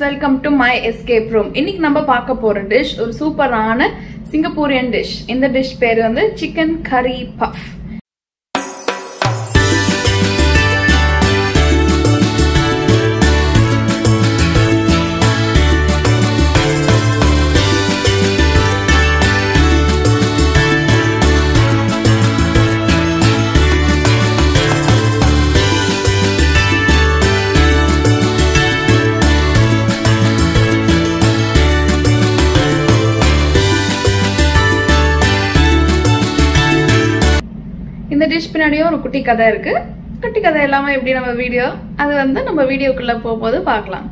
welcome to my escape room இன்னைக்கு நம்ம பார்க்க போற டிஷ் ஒரு சூப்பரான சிங்கப்பூரியன் டிஷ் இந்த டிஷ் பேர் வந்து சிக்கன் கறி பஃப் இந்த டிஷ் பின்னாடியும் ஒரு குட்டி கதை இருக்கு குட்டி கதை இல்லாம எப்படி நம்ம வீடியோ அது வந்து நம்ம வீடியோக்குள்ள போகும்போது பார்க்கலாம்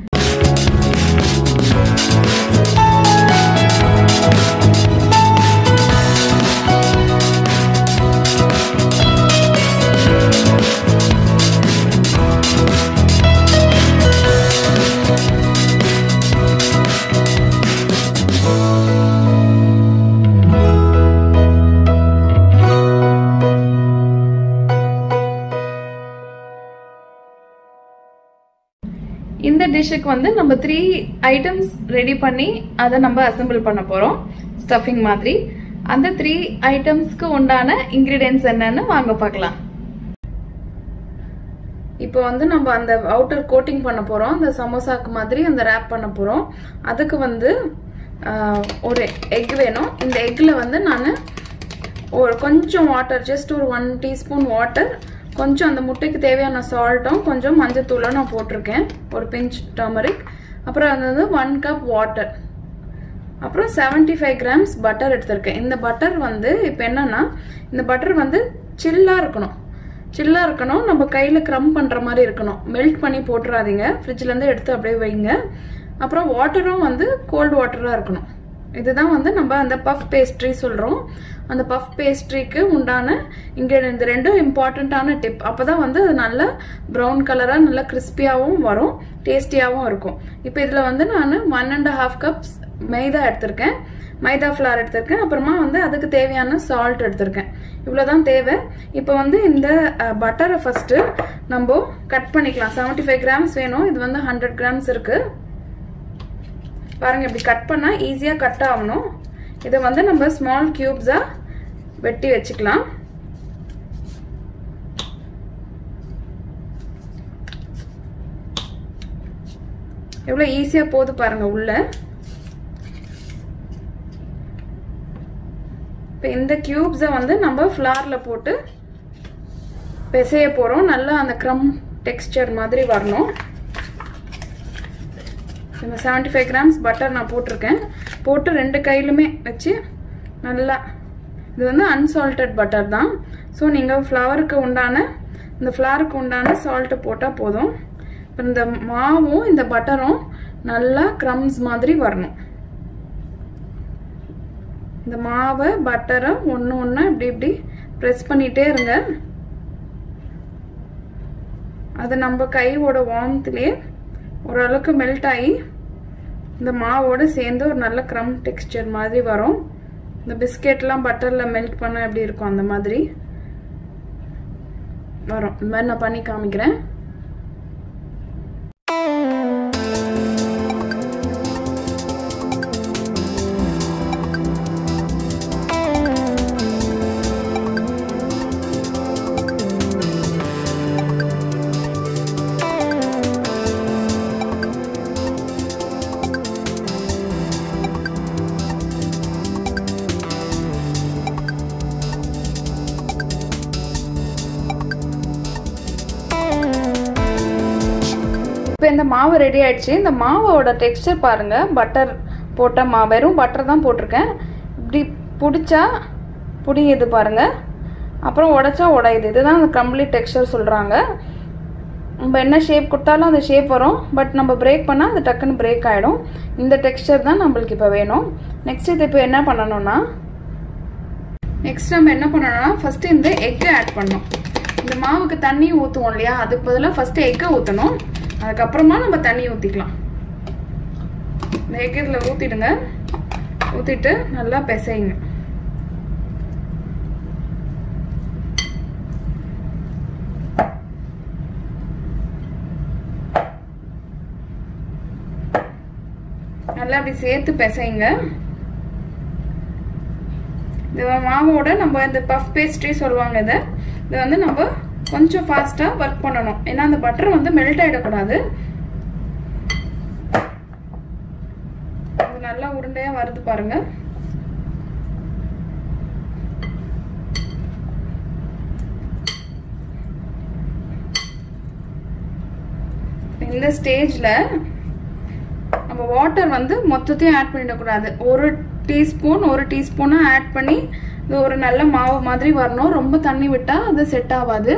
இந்த டிஷ்ஷுக்கு வந்து நம்ம த்ரீ ஐட்டம்ஸ் ரெடி பண்ணி அதை நம்ம அசெம்பிள் பண்ண போறோம் ஸ்டஃபிங் மாதிரி அந்த த்ரீ ஐட்டம்ஸ்க்கு உண்டான இன்கிரீடியன்ஸ் என்னன்னு வாங்க பார்க்கலாம் இப்போ வந்து நம்ம அந்த அவுட்டர் கோட்டிங் பண்ண போறோம் அந்த சமோசாக்கு மாதிரி அந்த ரேப் பண்ண போறோம் அதுக்கு வந்து ஒரு எக் வேணும் இந்த எக்ல வந்து நான் ஒரு கொஞ்சம் வாட்டர் ஜஸ்ட் ஒரு ஒன் டீஸ்பூன் வாட்டர் கொஞ்சம் அந்த முட்டைக்கு தேவையான சால்ட்டும் கொஞ்சம் மஞ்சத்தூளும் நான் போட்டிருக்கேன் ஒரு பிஞ்ச் டர்மரிக் அப்புறம் அது வந்து ஒன் கப் வாட்டர் அப்புறம் செவன்டி ஃபைவ் கிராம்ஸ் பட்டர் எடுத்திருக்கேன் இந்த பட்டர் வந்து இப்போ என்னன்னா இந்த பட்டர் வந்து சில்லாக இருக்கணும் சில்லாக இருக்கணும் நம்ம கையில் க்ரம் பண்ணுற மாதிரி இருக்கணும் மெல்ட் பண்ணி போட்டுறாதீங்க ஃப்ரிட்ஜ்லேருந்து எடுத்து அப்படியே வைங்க அப்புறம் வாட்டரும் வந்து கோல்டு வாட்டராக இருக்கணும் இதுதான் வந்து நம்ம அந்த பஃப் பேஸ்ட்ரி சொல்கிறோம் அந்த பஃப் பேஸ்ட்ரிக்கு உண்டான இன்க்ரீடியன் இந்த ரெண்டும் இம்பார்ட்டண்ட்டான டிப் அப்போ தான் வந்து அது நல்லா ப்ரௌன் கலராக நல்லா கிறிஸ்பியாகவும் வரும் டேஸ்டியாகவும் இருக்கும் இப்போ இதில் வந்து நான் one and half cups maida எடுத்திருக்கேன் மைதா ஃப்ளார் எடுத்திருக்கேன் அப்புறமா வந்து அதுக்கு தேவையான சால்ட் எடுத்திருக்கேன் இவ்வளோதான் தேவை இப்போ வந்து இந்த பட்டரை ஃபஸ்ட்டு நம்ம கட் பண்ணிக்கலாம் செவன்ட்டி ஃபைவ் கிராம்ஸ் வேணும் இது வந்து ஹண்ட்ரட் கிராம்ஸ் இருக்குது பாருங்க இப்படி கட் பண்ணால் ஈஸியாக கட் ஆகணும் இதை வந்து நம்ம ஸ்மால் கியூப்ஸாக வெட்டி வச்சுக்கலாம் எவ்வளோ ஈஸியாக போகுது பாருங்க உள்ள இப்போ இந்த கியூப்ஸை வந்து நம்ம ஃப்ளாரில் போட்டு பிசைய போகிறோம் நல்லா அந்த க்ரம் டெக்ஸ்டர் மாதிரி வரணும் இந்த செவன்ட்டி ஃபைவ் கிராம்ஸ் பட்டர் நான் போட்டிருக்கேன் போட்டு ரெண்டு கையிலுமே வச்சு நல்லா இது வந்து அன்சால்டட் பட்டர் தான் ஸோ நீங்கள் ஃப்ளவருக்கு உண்டான இந்த ஃப்ளவருக்கு உண்டான சால்ட்டு போட்டால் போதும் இப்போ இந்த மாவும் இந்த பட்டரும் நல்லா க்ரம்ஸ் மாதிரி வரணும் இந்த மாவை பட்டரை ஒன்று ஒன்று இப்படி இப்படி ப்ரெஸ் பண்ணிகிட்டே இருங்க அது நம்ம கையோட வார்ம்த்துலேயே ஓரளவுக்கு மெல்ட் ஆகி இந்த மாவோடு சேர்ந்து ஒரு நல்ல க்ரம் டெக்ஸ்டர் மாதிரி வரும் இந்த பிஸ்கெட்லாம் பட்டரில் மெல்ட் பண்ண எப்படி இருக்கும் அந்த மாதிரி வரும் இந்த மாதிரி நான் பண்ணி காமிக்கிறேன் இப்போ இந்த மாவு ரெடி ஆயிடுச்சு இந்த மாவோட டெக்ஸ்டர் பாருங்க பட்டர் போட்ட மா வெறும் பட்டர் தான் போட்டிருக்கேன் இப்படி பிடிச்சா பிடிங்குது பாருங்க அப்புறம் உடைச்சா உடையுது இதுதான் அந்த கம்ப்ளீட் டெக்ஸ்டர் சொல்கிறாங்க நம்ம என்ன ஷேப் கொடுத்தாலும் அந்த ஷேப் வரும் பட் நம்ம பிரேக் பண்ணால் அது டக்குன்னு பிரேக் ஆகிடும் இந்த டெக்ஸ்டர் தான் நம்மளுக்கு இப்போ வேணும் நெக்ஸ்ட் இது இப்போ என்ன பண்ணணும்னா நெக்ஸ்ட் நம்ம என்ன பண்ணணும்னா ஃபஸ்ட்டு இந்த எக்கை ஆட் பண்ணணும் இந்த மாவுக்கு தண்ணி ஊற்றுவோம் இல்லையா அதுக்கு பதிலாக ஃபஸ்ட்டு எக்கை ஊற்றணும் அதுக்கப்புறமா நம்ம தண்ணி ஊற்றிக்கலாம் இந்த எக் இதில் ஊற்றிடுங்க ஊற்றிட்டு நல்லா பிசைங்க அப்படி சேர்த்து பிசைங்க இந்த மாவோட நம்ம இந்த பஃப் பேஸ்ட்ரி சொல்லுவாங்க இதை இதை வந்து நம்ம கொஞ்சம் ஃபாஸ்ட்டாக ஒர்க் பண்ணணும் ஏன்னா அந்த பட்டர் வந்து மெல்ட் ஆகிடக்கூடாது அது நல்லா உருண்டையாக வருது பாருங்க இந்த ஸ்டேஜில் நம்ம வாட்டர் வந்து மொத்தத்தையும் ஆட் பண்ணிடக்கூடாது ஒரு டீஸ்பூன் ஒரு டீஸ்பூனாக ஆட் பண்ணி இது ஒரு நல்ல மாவு மாதிரி வரணும் ரொம்ப தண்ணி விட்டால் அது செட் ஆகாது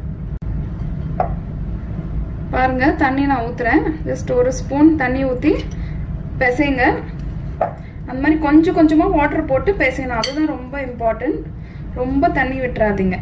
பாருங்க தண்ணி நான் ஊற்றுறேன் ஜஸ்ட் ஒரு ஸ்பூன் தண்ணி ஊற்றி பிசைங்க அந்த மாதிரி கொஞ்சம் கொஞ்சமாக வாட்டர் போட்டு பிசையணும் அதுதான் ரொம்ப இம்பார்ட்டன்ட் ரொம்ப தண்ணி விட்டுறாதீங்க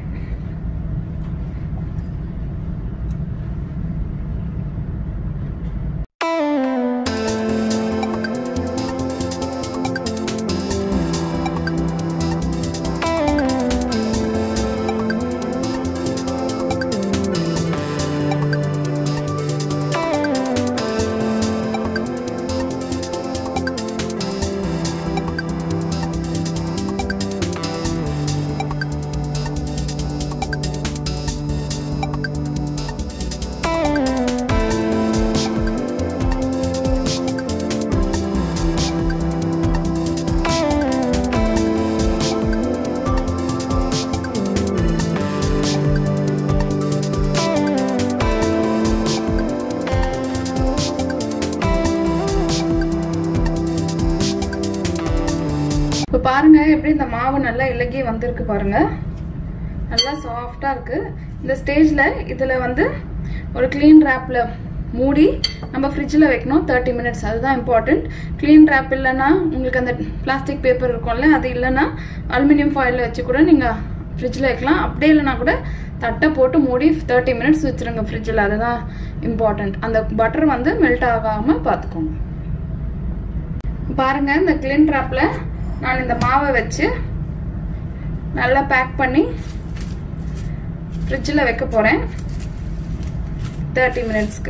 இப்போ பாருங்க எப்படி இந்த மாவு நல்லா இலகி வந்திருக்கு பாருங்க நல்லா சாஃப்டா இருக்கு இந்த ஸ்டேஜ்ல இதுல வந்து ஒரு க்ளீன் ரேப்ல மூடி நம்ம ஃப்ரிட்ஜில் வைக்கணும் தேர்ட்டி மினிட்ஸ் அதுதான் இம்பார்ட்டன்ட் க்ளீன் ரேப் இல்லைன்னா உங்களுக்கு அந்த பிளாஸ்டிக் பேப்பர் இருக்கும்ல அது இல்லைன்னா அலுமினியம் ஃபாயிலில் வச்சு கூட நீங்கள் ஃப்ரிட்ஜில் வைக்கலாம் அப்படியே இல்லைனா கூட தட்டை போட்டு மூடி தேர்ட்டி மினிட்ஸ் வச்சுருங்க ஃப்ரிட்ஜில் அதுதான் இம்பார்ட்டன்ட் அந்த பட்டர் வந்து மெல்ட் ஆகாமல் பார்த்துக்கோங்க பாருங்க இந்த கிளின் ட்ராப்ல நான் இந்த மாவை வச்சு நல்லா பேக் பண்ணி ஃப்ரிட்ஜில் வைக்க போகிறேன் தேர்ட்டி மினிட்ஸ்க்கு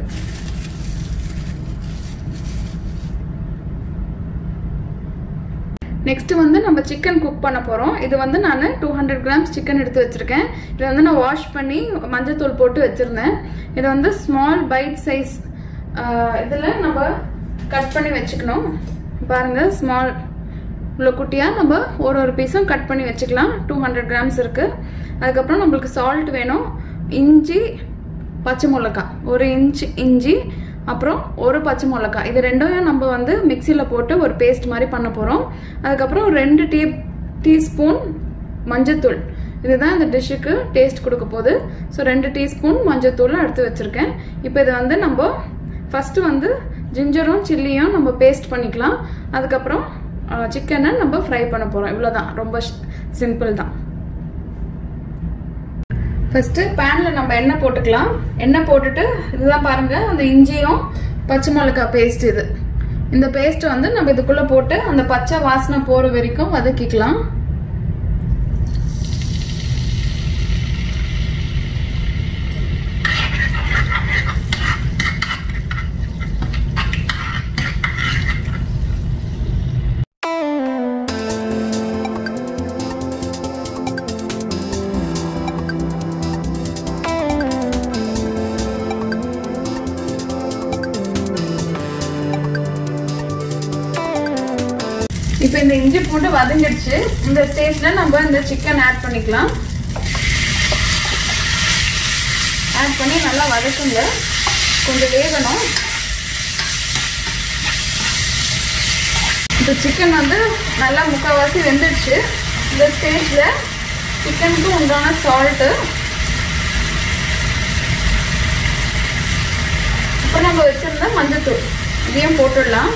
நெக்ஸ்ட் வந்து நம்ம சிக்கன் குக் பண்ண போகிறோம் இது வந்து நான் டூ ஹண்ட்ரட் கிராம்ஸ் சிக்கன் எடுத்து வச்சுருக்கேன் இது வந்து நான் வாஷ் பண்ணி மஞ்சத்தூள் போட்டு வச்சுருந்தேன் இது வந்து ஸ்மால் பைட் சைஸ் இதில் நம்ம கட் பண்ணி வச்சுக்கணும் பாருங்கள் ஸ்மால் இவ்வளோ குட்டியாக நம்ம ஒரு ஒரு பீஸும் கட் பண்ணி வச்சுக்கலாம் டூ ஹண்ட்ரட் கிராம்ஸ் இருக்குது அதுக்கப்புறம் நம்மளுக்கு சால்ட் வேணும் இஞ்சி பச்சை மிளகாய் ஒரு இன்ச் இஞ்சி அப்புறம் ஒரு பச்சை மிளகாய் இது ரெண்டையும் நம்ம வந்து மிக்சியில் போட்டு ஒரு பேஸ்ட் மாதிரி பண்ண போகிறோம் அதுக்கப்புறம் ரெண்டு டீ டீஸ்பூன் மஞ்சத்தூள் இதுதான் இந்த டிஷ்ஷுக்கு டேஸ்ட் கொடுக்க போகுது ஸோ ரெண்டு டீஸ்பூன் மஞ்சத்தூளும் எடுத்து வச்சுருக்கேன் இப்போ இதை வந்து நம்ம ஃபஸ்ட்டு வந்து ஜிஞ்சரும் சில்லியும் நம்ம பேஸ்ட் பண்ணிக்கலாம் அதுக்கப்புறம் சிக்கனை நம்ம ஃப்ரை பண்ண போகிறோம் இவ்வளோதான் ரொம்ப சிம்பிள் தான் ஃபஸ்ட்டு பேனில் நம்ம எண்ணெய் போட்டுக்கலாம் எண்ணெய் போட்டுட்டு இதுதான் பாருங்கள் அந்த இஞ்சியும் பச்சை மிளகாய் பேஸ்ட் இது இந்த பேஸ்ட் வந்து நம்ம இதுக்குள்ளே போட்டு அந்த பச்சை வாசனை போகிற வரைக்கும் வதக்கிக்கலாம் இப்போ இந்த இஞ்சி பூண்டு வதங்கிடுச்சு இந்த ஸ்டேஜ்ல நம்ம இந்த சிக்கன் ஆட் பண்ணிக்கலாம் ஆட் பண்ணி நல்லா வதக்குங்க கொஞ்சம் வேகணும் இந்த சிக்கன் வந்து நல்லா முக்கால்வாசி வெந்துடுச்சு இந்த ஸ்டேஜில் சிக்கனுக்கு உண்டான சால்ட்டு அப்புறம் நம்ம வச்சுருந்த மஞ்சத்தூள் இதையும் போட்டுடலாம்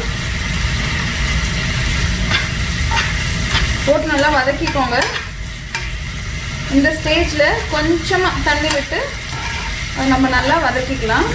போட்டு நல்லா வதக்கிக்கோங்க இந்த ஸ்டேஜில் கொஞ்சமாக தண்ணி விட்டு நம்ம நல்லா வதக்கிக்கலாம்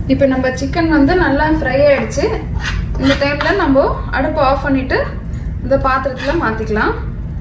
இப்போ நம்ம சிக்கன் வந்து நல்லா ஃப்ரை ஆயிடுச்சு இந்த டைம்ல நம்ம அடுப்பு ஆஃப் பண்ணிட்டு இந்த பாத்திரத்துல மாத்திக்கலாம்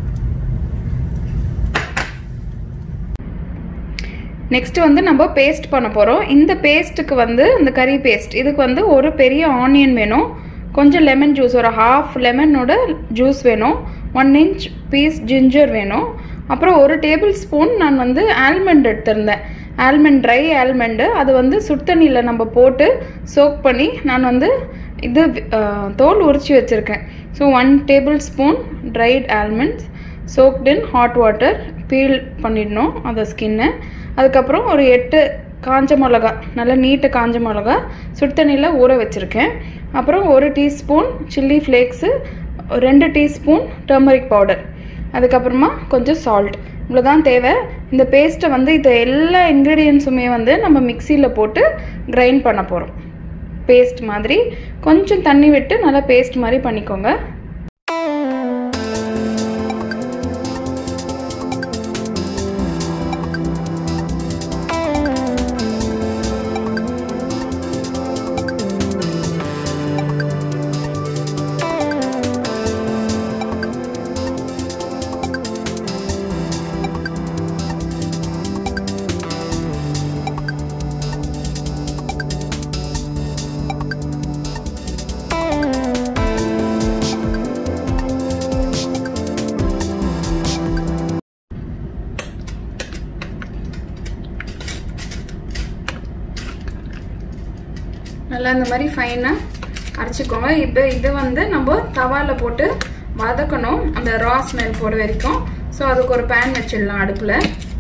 நெக்ஸ்ட் வந்து நம்ம பேஸ்ட் பண்ண போகிறோம் இந்த பேஸ்ட்டுக்கு வந்து இந்த கறி பேஸ்ட் இதுக்கு வந்து ஒரு பெரிய ஆனியன் வேணும் கொஞ்சம் லெமன் ஜூஸ் ஒரு ஹாஃப் லெமனோட ஜூஸ் வேணும் ஒன் இன்ச் பீஸ் ஜிஞ்சர் வேணும் அப்புறம் ஒரு டேபிள் ஸ்பூன் நான் வந்து ஆல்மண்ட் எடுத்திருந்தேன் ஆல்மண்ட் ட்ரை ஆல்மண்டு அது வந்து சுடுதண்ணியில் நம்ம போட்டு சோக் பண்ணி நான் வந்து இது தோல் உரிச்சு வச்சுருக்கேன் so one tablespoon dried almonds soaked in hot water peel பண்ணிடணும் அந்த ஸ்கின்னை அதுக்கப்புறம் ஒரு எட்டு காஞ்ச மிளகா நல்லா நீட்டு காஞ்ச மிளகா சுடுதண்ணியில் ஊற வச்சுருக்கேன் அப்புறம் ஒரு டீஸ்பூன் சில்லி ஃப்ளேக்ஸு ரெண்டு டீஸ்பூன் டர்மரிக் பவுடர் அதுக்கப்புறமா கொஞ்சம் சால்ட் இவ்வளோதான் தேவை இந்த பேஸ்ட்டை வந்து இந்த எல்லா இன்க்ரீடியன்ஸுமே வந்து நம்ம மிக்சியில் போட்டு கிரைண்ட் பண்ண போகிறோம் பேஸ்ட் மாதிரி கொஞ்சம் தண்ணி விட்டு நல்லா பேஸ்ட் மாதிரி பண்ணிக்கோங்க நல்லா இந்த மாதிரி ஃபைனாக அரைச்சிக்கோங்க இப்போ இது வந்து நம்ம தவாவில் போட்டு வதக்கணும் அந்த ரா ஸ்மெல் போகிற வரைக்கும் ஸோ அதுக்கு ஒரு பேன் வச்சிடலாம் அடுப்பில்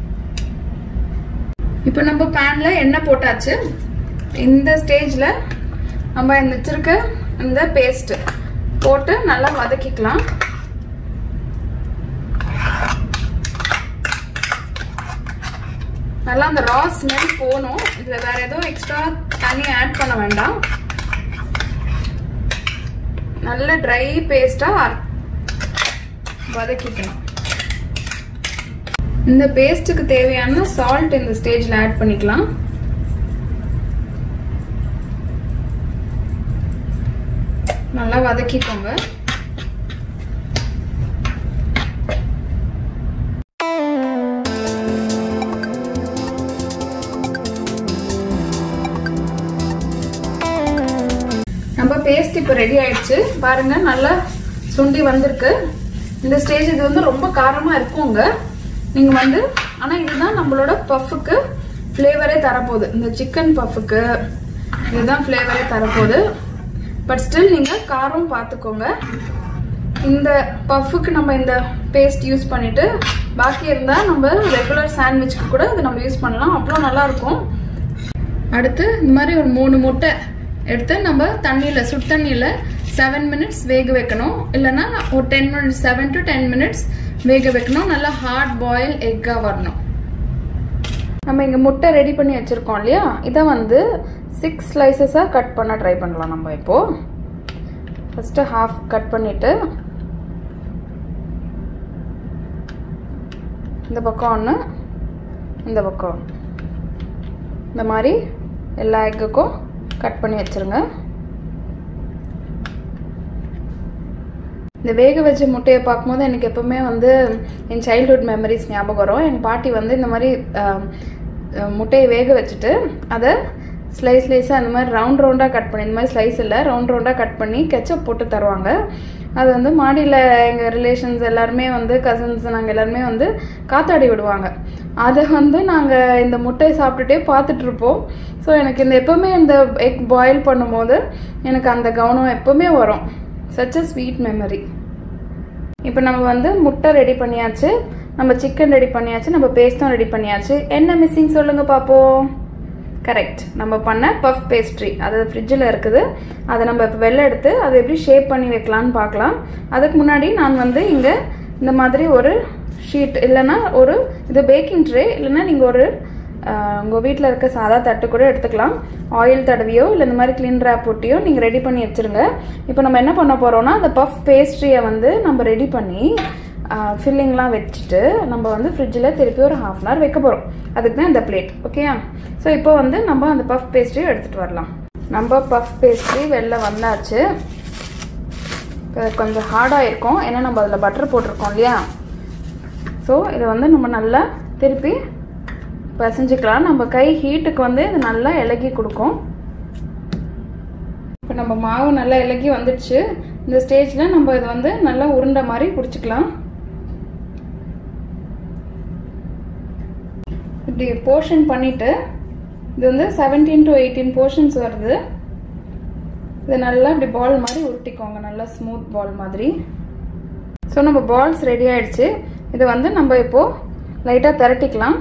இப்போ நம்ம பேனில் எண்ணெய் போட்டாச்சு இந்த ஸ்டேஜில் நம்ம இந்த வச்சிருக்க இந்த பேஸ்ட்டு போட்டு நல்லா வதக்கிக்கலாம் நல்லா அந்த ரா ஸ்மெல் போகணும் இதில் வேற எதுவும் எக்ஸ்ட்ரா தண்ணி ஆட் பண்ண வேண்டாம் நல்ல ட்ரை பேஸ்டாக வதக்கிக்கணும் இந்த பேஸ்ட்டுக்கு தேவையான சால்ட் இந்த ஸ்டேஜில் ஆட் பண்ணிக்கலாம் நல்லா வதக்கிக்கோங்க நம்ம பேஸ்ட் இப்போ ரெடி ஆயிடுச்சு பாருங்க நல்லா சுண்டி வந்திருக்கு இந்த ஸ்டேஜ் இது வந்து ரொம்ப காரமா இருக்குங்க நீங்க வந்து ஆனா இதுதான் நம்மளோட பஃப்புக்கு ஃப்ளேவரே தரப்போகுது இந்த சிக்கன் பஃப்புக்கு இதுதான் ஃப்ளேவரே தரப்போகுது பட் ஸ்டில் நீங்க காரம் பார்த்துக்கோங்க இந்த பஃப்புக்கு நம்ம இந்த பேஸ்ட் யூஸ் பண்ணிட்டு பாக்கி இருந்தா நம்ம ரெகுலர் சாண்ட்விச்சுக்கு கூட இது நம்ம யூஸ் பண்ணலாம் அவ்வளோ நல்லா இருக்கும் அடுத்து இந்த மாதிரி ஒரு மூணு முட்டை எடுத்து நம்ம தண்ணியில் சுடு தண்ணியில் செவன் மினிட்ஸ் வேக வைக்கணும் இல்லைன்னா ஒரு ten minutes seven to ten minutes வேக வைக்கணும் நல்லா ஹார்ட் பாயில் எக்காக வரணும் நம்ம இங்கே முட்டை ரெடி பண்ணி வச்சுருக்கோம் இல்லையா இதை வந்து சிக்ஸ் ஸ்லைசஸாக கட் பண்ண ட்ரை பண்ணலாம் நம்ம இப்போது ஃபஸ்ட்டு ஹாஃப் கட் பண்ணிவிட்டு இந்த பக்கம் ஒன்று இந்த பக்கம் ஒன்று இந்த மாதிரி எல்லா எக்குக்கும் கட் பண்ணி வச்சுருங்க இந்த வேக வச்ச முட்டையை பார்க்கும்போது எனக்கு எப்பவுமே வந்து என் சைல்ட்ஹுட் மெமரிஸ் ஞாபகம் வரும் எங்கள் பாட்டி வந்து இந்த மாதிரி முட்டையை வேக வச்சுட்டு அதை ஸ்லைஸ் ஸ்லைஸாக அந்த மாதிரி ரவுண்ட் ரவுண்டாக கட் பண்ணி இந்த மாதிரி ஸ்லைஸ் இல்லை ரவுண்ட் ரவுண்டாக கட் பண்ணி கெச்சப் போட்டு தருவாங்க அது வந்து மாடியில் எங்கள் ரிலேஷன்ஸ் எல்லாருமே வந்து கசின்ஸ் நாங்கள் எல்லாருமே வந்து காத்தாடி விடுவாங்க அதை வந்து நாங்கள் இந்த முட்டையை சாப்பிட்டுட்டே பார்த்துட்ருப்போம் ஸோ எனக்கு இந்த எப்போவுமே இந்த எக் பாயில் பண்ணும்போது எனக்கு அந்த கவனம் எப்போவுமே வரும் சச் அ ஸ்வீட் மெமரி இப்போ நம்ம வந்து முட்டை ரெடி பண்ணியாச்சு நம்ம சிக்கன் ரெடி பண்ணியாச்சு நம்ம பேஸ்ட்டும் ரெடி பண்ணியாச்சு என்ன மிஸ்ஸிங் சொல்லுங்க பார்ப்போம் கரெக்ட் நம்ம பண்ண பஃப் பேஸ்ட்ரி அது ஃப்ரிட்ஜில் இருக்குது அதை நம்ம இப்போ வெளில எடுத்து அதை எப்படி ஷேப் பண்ணி வைக்கலான்னு பார்க்கலாம் அதுக்கு முன்னாடி நான் வந்து இங்கே இந்த மாதிரி ஒரு ஷீட் இல்லைன்னா ஒரு இது பேக்கிங் ட்ரே இல்லைன்னா நீங்கள் ஒரு உங்கள் வீட்டில் இருக்க சாதா தட்டு கூட எடுத்துக்கலாம் ஆயில் தடவியோ இல்லை இந்த மாதிரி க்ளீன் ரேப் ஒட்டியோ நீங்கள் ரெடி பண்ணி வச்சுருங்க இப்போ நம்ம என்ன பண்ண போகிறோம்னா அந்த பஃப் பேஸ்ட்ரியை வந்து நம்ம ரெடி பண்ணி ஃபில்லிங்லாம் வச்சுட்டு நம்ம வந்து ஃப்ரிட்ஜில் திருப்பி ஒரு ஹாஃப் அன் ஹவர் வைக்க போகிறோம் அதுக்கு தான் இந்த பிளேட் ஓகேயா ஸோ இப்போ வந்து நம்ம அந்த பஃப் பேஸ்ட்ரியை எடுத்துகிட்டு வரலாம் நம்ம பஃப் பேஸ்ட்ரி வெளில வந்தாச்சு இப்போ கொஞ்சம் ஹார்டாக இருக்கும் ஏன்னா நம்ம அதில் பட்டர் போட்டிருக்கோம் இல்லையா ஸோ இதை வந்து நம்ம நல்லா திருப்பி பிசைஞ்சிக்கலாம் நம்ம கை ஹீட்டுக்கு வந்து இது நல்லா இலகி கொடுக்கும் இப்போ நம்ம மாவு நல்லா இலகி வந்துடுச்சு இந்த ஸ்டேஜில் நம்ம இது வந்து நல்லா உருண்டை மாதிரி பிடிச்சிக்கலாம் இப்படி போர்ஷன் பண்ணிவிட்டு இது வந்து செவன்டீன் டு எயிட்டீன் போர்ஷன்ஸ் வருது இது நல்லா இப்படி பால் மாதிரி உருட்டிக்கோங்க நல்லா ஸ்மூத் பால் மாதிரி ஸோ நம்ம பால்ஸ் ரெடி ஆயிடுச்சு இது வந்து நம்ம இப்போது லைட்டாக திரட்டிக்கலாம்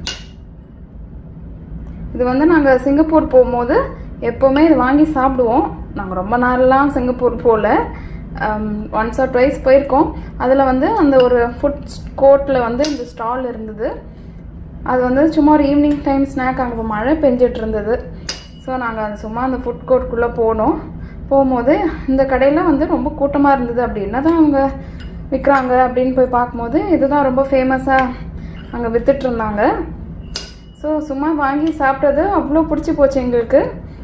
இது வந்து நாங்கள் சிங்கப்பூர் போகும்போது எப்போவுமே இது வாங்கி சாப்பிடுவோம் நாங்கள் ரொம்ப நாளெலாம் சிங்கப்பூர் போகல ஒன்ஸ் ஆர் ட்வைஸ் போயிருக்கோம் அதில் வந்து அந்த ஒரு ஃபுட் கோர்ட்டில் வந்து இந்த ஸ்டால் இருந்தது அது வந்து சும்மா ஒரு ஈவினிங் டைம் ஸ்நாக் அங்கே மழை பெஞ்சிட்டு இருந்தது ஸோ நாங்கள் அது சும்மா அந்த ஃபுட் கோர்ட்குள்ளே போனோம் போகும்போது இந்த கடையில் வந்து ரொம்ப கூட்டமாக இருந்தது அப்படி என்ன தான் அவங்க விற்கிறாங்க அப்படின்னு போய் பார்க்கும்போது இதுதான் ரொம்ப ஃபேமஸாக அங்கே வித்துட்டு இருந்தாங்க ஸோ சும்மா வாங்கி சாப்பிட்டது அவ்வளோ பிடிச்சி போச்சு எங்களுக்கு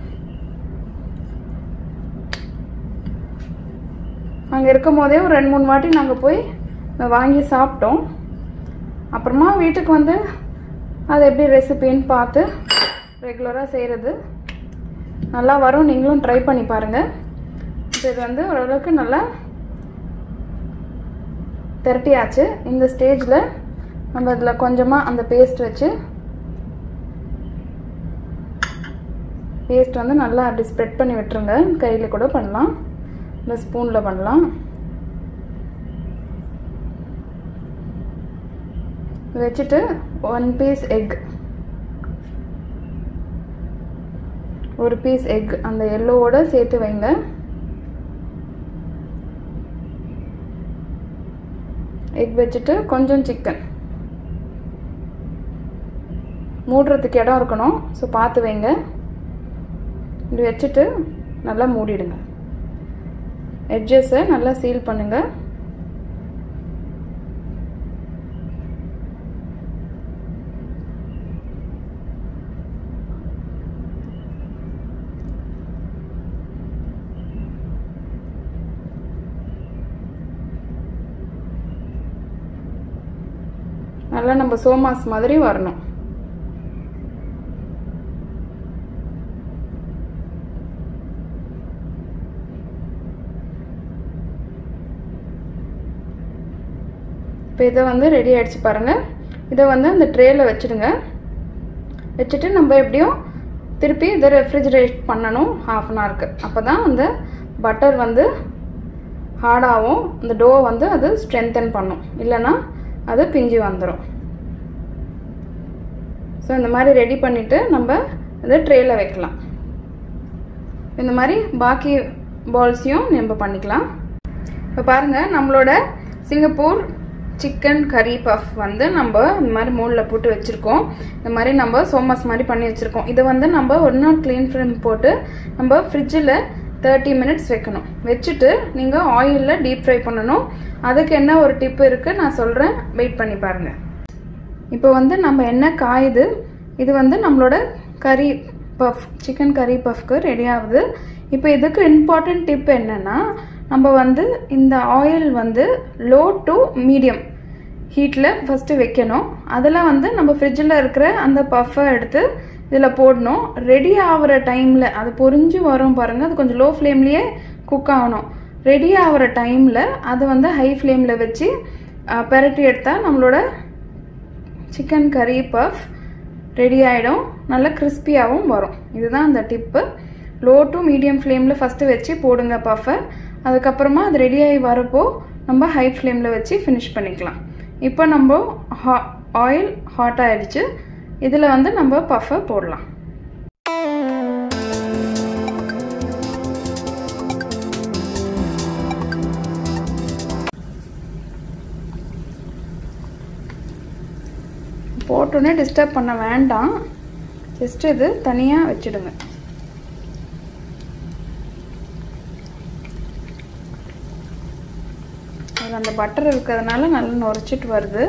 அங்கே இருக்கும் போதே ஒரு ரெண்டு மூணு வாட்டி நாங்கள் போய் வாங்கி சாப்பிட்டோம் அப்புறமா வீட்டுக்கு வந்து அது எப்படி ரெசிபின்னு பார்த்து ரெகுலராக செய்கிறது நல்லா வரும் நீங்களும் ட்ரை பண்ணி பாருங்கள் இப்போ இது வந்து ஓரளவுக்கு நல்லா திரட்டியாச்சு இந்த ஸ்டேஜில் நம்ம இதில் கொஞ்சமாக அந்த பேஸ்ட் வச்சு பேஸ்ட் வந்து நல்லா அப்படி ஸ்ப்ரெட் பண்ணி விட்டுருங்க கையில் கூட பண்ணலாம் இல்லை ஸ்பூனில் பண்ணலாம் வச்சுட்டு ஒன் பீஸ் எக் ஒரு பீஸ் எக் அந்த எல்லோவோட சேர்த்து வைங்க எக் வச்சுட்டு கொஞ்சம் சிக்கன் மூடுறதுக்கு இடம் இருக்கணும் ஸோ பார்த்து வைங்க இப்படி வச்சுட்டு நல்லா மூடிடுங்க எட்ஜஸை நல்லா சீல் பண்ணுங்கள் நல்லா நம்ம சோமாஸ் மாதிரி வரணும் இப்போ இதை வந்து ரெடி ஆகிடுச்சு பாருங்கள் இதை வந்து அந்த ட்ரேயில் வச்சுடுங்க வச்சுட்டு நம்ம எப்படியும் திருப்பி இதை ரெஃப்ரிஜரேட் பண்ணணும் ஹாஃப் அன் ஹவருக்கு அப்போ தான் அந்த பட்டர் வந்து ஹார்டாகவும் இந்த டோ வந்து அது ஸ்ட்ரென்தன் பண்ணும் இல்லைன்னா அது பிஞ்சு வந்துடும் ஸோ இந்த மாதிரி ரெடி பண்ணிவிட்டு நம்ம இதை ட்ரேயில் வைக்கலாம் இந்த மாதிரி பாக்கி பால்ஸையும் நம்ம பண்ணிக்கலாம் இப்போ பாருங்கள் நம்மளோட சிங்கப்பூர் சிக்கன் கறி பஃப் வந்து நம்ம இந்த மாதிரி மூடில் போட்டு வச்சுருக்கோம் இந்த மாதிரி நம்ம சோமாஸ் மாதிரி பண்ணி வச்சுருக்கோம் இதை வந்து நம்ம ஒரு நாள் க்ளீன் ஃப்ரேம் போட்டு நம்ம ஃப்ரிட்ஜில் தேர்ட்டி மினிட்ஸ் வைக்கணும் வச்சுட்டு நீங்கள் ஆயிலில் டீப் ஃப்ரை பண்ணணும் அதுக்கு என்ன ஒரு டிப் இருக்குது நான் சொல்கிறேன் வெயிட் பண்ணி பாருங்கள் இப்போ வந்து நம்ம என்ன காயுது இது வந்து நம்மளோட கறி பஃப் சிக்கன் கறி பஃப்க்கு ரெடி ஆகுது இப்போ இதுக்கு இம்பார்ட்டன்ட் டிப் என்னென்னா நம்ம வந்து இந்த ஆயில் வந்து லோ டு மீடியம் ஹீட்டில் ஃபஸ்ட்டு வைக்கணும் அதில் வந்து நம்ம ஃப்ரிட்ஜில் இருக்கிற அந்த பஃப்பை எடுத்து இதில் போடணும் ரெடி ஆகிற டைமில் அது பொரிஞ்சு வரும் பாருங்கள் அது கொஞ்சம் லோ ஃப்ளேம்லேயே குக் ஆகணும் ரெடி ஆகிற டைமில் அது வந்து ஹை ஃப்ளேமில் வச்சு பெரட்டி எடுத்தால் நம்மளோட சிக்கன் கறி பஃப் ரெடி ஆகிடும் நல்லா கிறிஸ்பியாகவும் வரும் இதுதான் அந்த டிப்பு லோ டு மீடியம் ஃப்ளேமில் ஃபஸ்ட்டு வச்சு போடுங்க பஃபை அதுக்கப்புறமா அது ரெடி ஆகி வரப்போ நம்ம ஹை ஃப்ளேமில் வச்சு ஃபினிஷ் பண்ணிக்கலாம் இப்போ நம்ம ஹா ஆயில் ஹாட் ஆயிடுச்சு இதில் வந்து நம்ம பஃபை போடலாம் போட்டோன்னே டிஸ்டர்ப் பண்ண வேண்டாம் ஜஸ்ட் இது தனியாக வச்சுடுங்க அதில் அந்த பட்டர் இருக்கிறதுனால நல்லா நுரைச்சிட்டு வருது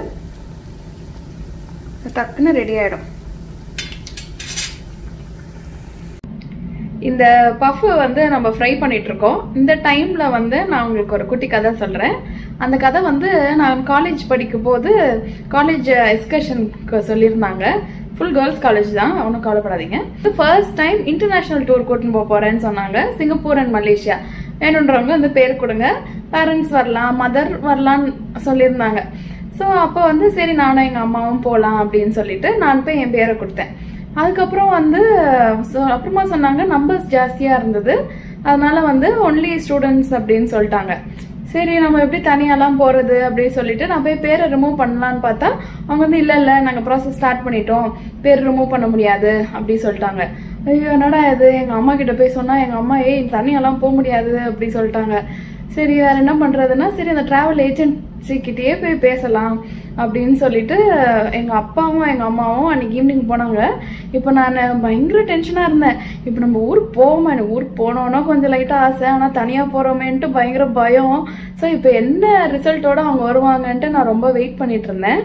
டக்குன்னு ரெடி ஆகிடும் இந்த பஃப் வந்து நம்ம ஃப்ரை பண்ணிட்டு இருக்கோம் இந்த டைம்ல வந்து நான் உங்களுக்கு ஒரு குட்டி கதை சொல்றேன் அந்த கதை வந்து நான் காலேஜ் படிக்கும் போது காலேஜ் எக்ஸ்கர்ஷனுக்கு சொல்லியிருந்தாங்க ஃபுல் கேர்ள்ஸ் காலேஜ் தான் ஒன்றும் கவலைப்படாதீங்க ஃபர்ஸ்ட் டைம் இன்டர்நேஷனல் டூர் கூட்டின்னு போக போறேன்னு சொன்னாங்க சிங்கப்பூர் அண்ட் மலேசியா வேணுன்றவங்க வந்து பேர் கொடுங்க பேரண்ட்ஸ் வரலாம் மதர் வரலான்னு சொல்லியிருந்தாங்க ஸோ அப்போ வந்து சரி நானும் எங்கள் அம்மாவும் போகலாம் அப்படின்னு சொல்லிட்டு நான் போய் என் பேரை கொடுத்தேன் அதுக்கப்புறம் வந்து so அப்புறமா சொன்னாங்க நம்பர்ஸ் ஜாஸ்தியாக இருந்தது அதனால வந்து ஒன்லி ஸ்டூடெண்ட்ஸ் அப்படின்னு சொல்லிட்டாங்க சரி நம்ம எப்படி தனியாலாம் போகிறது அப்படின்னு சொல்லிட்டு நான் போய் பேரை ரிமூவ் பண்ணலான்னு பார்த்தா அவங்க வந்து இல்லை இல்லை நாங்கள் ப்ராசஸ் ஸ்டார்ட் பண்ணிட்டோம் பேர் ரிமூவ் பண்ண முடியாது அப்படி சொல்லிட்டாங்க ஐயோ என்னடா இது எங்கள் அம்மா கிட்ட போய் சொன்னால் எங்கள் அம்மா ஏய் தனியாலாம் போக முடியாது அப்படி சொல்லிட்டாங்க சரி வேற என்ன பண்றதுன்னா சரி அந்த டிராவல் ஏஜென்சி கிட்டேயே போய் பேசலாம் அப்படின்னு சொல்லிட்டு எங்க அப்பாவும் எங்க அம்மாவும் அன்னைக்கு ஈவினிங் போனாங்க இப்போ நான் பயங்கர டென்ஷனா இருந்தேன் இப்போ நம்ம ஊருக்கு போவோமா எனக்கு ஊருக்கு போனோம்னா கொஞ்சம் லைட்டா ஆசை ஆனா தனியா போறோமேன்ட்டு பயங்கர பயம் ஸோ இப்போ என்ன ரிசல்ட்டோட அவங்க வருவாங்கன்ட்டு நான் ரொம்ப வெயிட் பண்ணிட்டு இருந்தேன்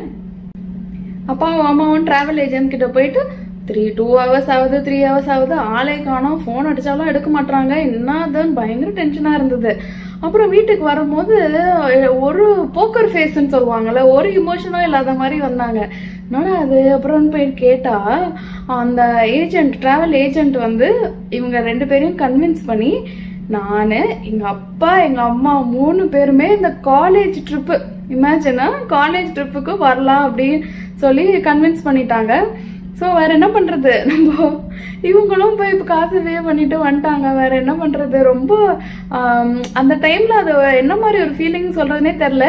அப்பாவும் அம்மாவும் டிராவல் ஏஜென்ட் கிட்ட போயிட்டு த்ரீ டூ ஹவர்ஸ் ஆகுது த்ரீ ஹவர்ஸ் ஆகுது ஆளே காணோம் ஃபோன் அடிச்சாலும் எடுக்க மாட்டாங்க என்னதுன்னு பயங்கர டென்ஷனா இருந்தது அப்புறம் வீட்டுக்கு வரும்போது ஒரு போக்கர் ஃபேஸ்ன்னு சொல்லுவாங்கல்ல ஒரு இமோஷனும் இல்லாத மாதிரி வந்தாங்க என்னடா அது அப்புறம் போய் கேட்டா அந்த ஏஜென்ட் டிராவல் ஏஜென்ட் வந்து இவங்க ரெண்டு பேரையும் கன்வின்ஸ் பண்ணி நான் எங்க அப்பா எங்க அம்மா மூணு பேருமே இந்த காலேஜ் ட்ரிப்பு இமேஜினா காலேஜ் ட்ரிப்புக்கு வரலாம் அப்படின்னு சொல்லி கன்வின்ஸ் பண்ணிட்டாங்க ஸோ வேற என்ன பண்றது நம்ம இவங்களும் போய் இப்போ காசு பே பண்ணிட்டு வந்துட்டாங்க வேற என்ன பண்றது ரொம்ப ஆம், அந்த டைம்ல அது என்ன மாதிரி ஒரு ஃபீலிங் சொல்றதுனே தெரில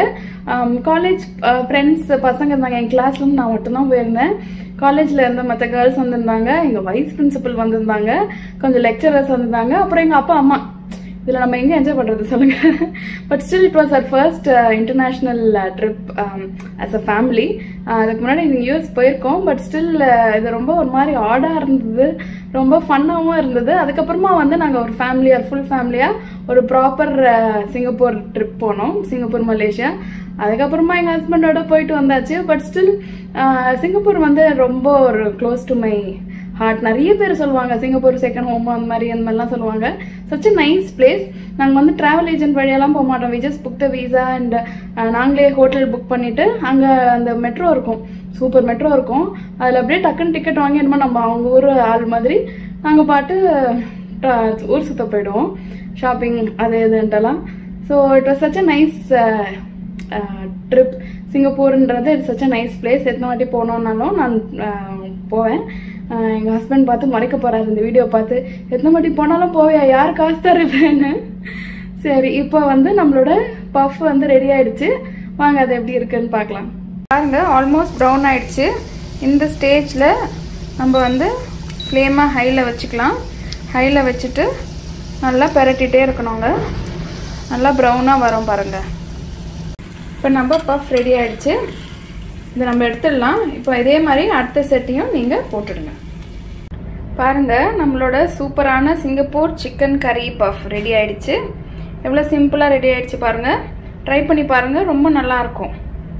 காலேஜ் ஃப்ரெண்ட்ஸ் பசங்க இருந்தாங்க என் கிளாஸ்ல நான் மட்டும்தான் போயிருந்தேன் காலேஜ்ல இருந்த மற்ற கேர்ள்ஸ் வந்திருந்தாங்க எங்க வைஸ் பிரின்சிபல் வந்திருந்தாங்க கொஞ்சம் லெக்சரர்ஸ் வந்திருந்தாங்க அப்புறம் எங்க அப்பா அம்மா இதுல நம்ம எங்க என்ஜாய் பண்றது சொல்லுங்க but still it was our first international trip as a family அதுக்கு முன்னாடி நீங்கள் யூஎஸ் போயிருக்கோம் பட் ஸ்டில் இது ரொம்ப ஒரு மாதிரி ஆடாக இருந்தது ரொம்ப ஃபன்னாகவும் இருந்தது அதுக்கப்புறமா வந்து நாங்கள் ஒரு ஃபேமிலியாக ஃபுல் ஃபேமிலியாக ஒரு ப்ராப்பர் சிங்கப்பூர் ட்ரிப் போனோம் சிங்கப்பூர் மலேசியா அதுக்கப்புறமா எங்கள் ஹஸ்பண்டோட போயிட்டு வந்தாச்சு பட் ஸ்டில் சிங்கப்பூர் வந்து ரொம்ப ஒரு க்ளோஸ் டு மை ஹார்ட் நிறைய பேர் சொல்லுவாங்க சிங்கப்பூர் செகண்ட் ஹோம் அந்த மாதிரி அந்த மாதிரிலாம் சொல்லுவாங்க சச் a நைஸ் பிளேஸ் நாங்கள் வந்து டிராவல் ஏஜென்ட் வழியெல்லாம் போக மாட்டோம் we just book the visa and நாங்களே ஹோட்டல் புக் பண்ணிட்டு அங்கே அந்த மெட்ரோ இருக்கும் சூப்பர் மெட்ரோ இருக்கும் அதில் அப்படியே டக்குன்னு டிக்கெட் வாங்கி என்னமோ நம்ம அவங்க ஊர் ஆள் மாதிரி நாங்கள் பாட்டு tra- ஊர் சுத்த போயிடுவோம் ஷாப்பிங் அது இதுன்ட்டெல்லாம் so it was such a nice trip சிங்கப்பூர்ன்றது it's such a nice place எத்தனை வாட்டி போனோம்னாலும் நான் அஹ், போவேன் அஹ், எங்க ஹஸ்பண்ட் பார்த்து மறைக்க போறாரு இந்த வீடியோ பார்த்து எத்தனை வாட்டி போனாலும் போவியா யார் காசு தருதுன்னு சரி இப்போ வந்து நம்மளோட பஃப் வந்து ரெடி ஆயிடுச்சு வாங்க அது எப்படி இருக்குன்னு பார்க்கலாம் பாருங்க ஆல்மோஸ்ட் ப்ரௌன் ஆயிடுச்சு இந்த ஸ்டேஜில் நம்ம வந்து ஃப்ளேமை ஹையில் வச்சுக்கலாம் ஹையில் வச்சுட்டு நல்லா பெரட்டிகிட்டே இருக்கணுங்க நல்லா ப்ரௌனாக வரும் பாருங்கள் இப்போ நம்ம பஃப் ரெடி ஆயிடுச்சு இதை நம்ம எடுத்துடலாம் இப்போ இதே மாதிரி அடுத்த செட்டையும் நீங்கள் போட்டுடுங்க பாருங்க நம்மளோட சூப்பரான Singapore chicken curry puff ready ஆயிடுச்சு எவ்வளோ சிம்பிளாக ரெடி ஆயிடுச்சு பாருங்க ட்ரை பண்ணி பாருங்க ரொம்ப நல்லா இருக்கும்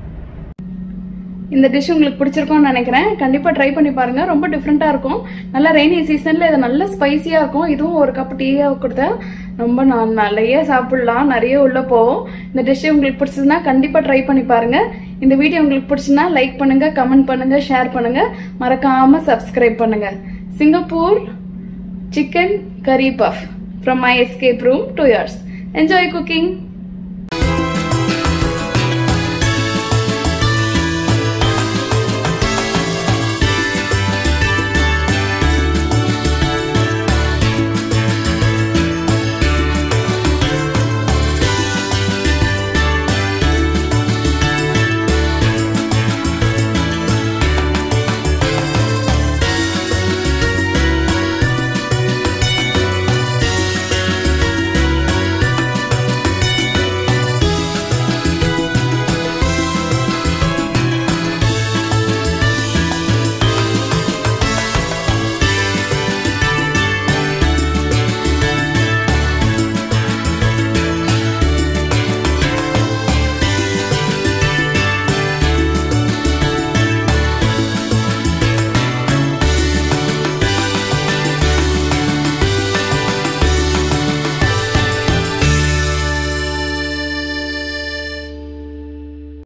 இந்த டிஷ் உங்களுக்கு பிடிச்சிருக்கும்னு நினைக்கிறேன் கண்டிப்பாக ட்ரை பண்ணி பாருங்க ரொம்ப டிஃப்ரெண்ட்டாக இருக்கும் நல்லா ரெய்னி சீசனில் இது நல்ல ஸ்பைசியாக இருக்கும் இதுவும் ஒரு கப் டீயாக கொடுத்தா ரொம்ப நான் நிறைய சாப்பிடலாம் நிறைய உள்ள போகும் இந்த டிஷ் உங்களுக்கு பிடிச்சதுன்னா கண்டிப்பாக ட்ரை பண்ணி பாருங்க இந்த வீடியோ உங்களுக்கு பிடிச்சுன்னா லைக் பண்ணுங்க கமெண்ட் பண்ணுங்க ஷேர் பண்ணுங்க மறக்காம சப்ஸ்கிரைப் பண்ணுங்க Singapore chicken curry puff from my escape room two years enjoy cooking